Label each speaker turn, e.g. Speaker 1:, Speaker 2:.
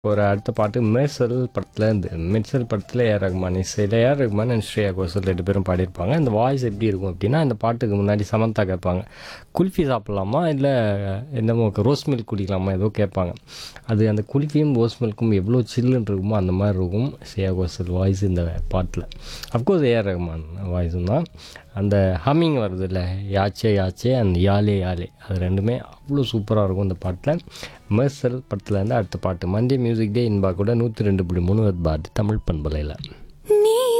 Speaker 1: ஒரு அடுத்த பாட்டு மெர்சல் படத்தில் இந்த மெர்சல் படத்தில் ஏஆர் ரஹ்மான் இசையில் ஏஆர் ரஹ்மான் அண்ட் ஸ்ரேயா கோஷல் ரெண்டு பேரும் பாடியிருப்பாங்க இந்த வாய்ஸ் எப்படி இருக்கும் அப்படின்னா இந்த பாட்டுக்கு முன்னாடி சமந்தா கேட்பாங்க குல்ஃபி சாப்பிட்லாமா இல்லை என்னமோ ரோஸ் மில்க் குடிக்கலாமா ஏதோ கேட்பாங்க அது அந்த குல்ஃபியும் ரோஸ் மில்க்கும் எவ்வளோ சில்லுன்னு இருக்குமோ அந்த மாதிரி இருக்கும் ஸ்ரேயா கோஷல் வாய்ஸ் இந்த பாட்டில் அஃப்கோர்ஸ் ஏஆர் ரஹ்மான் வாய்ஸும் தான் அந்த ஹம்மிங் வருது இல்லை யாச்சே யாச்சே அந்த யாலே யாலே அது ரெண்டுமே அவ்வளோ சூப்பராக இருக்கும் இந்த பாட்டில் மெர்சல் படத்துலேருந்து அடுத்த பாட்டு மண்டே மியூசிக் டே இன்பா கூட நூற்றி ரெண்டு புள்ளி மூணு பாட்டு தமிழ் பண்பலையில்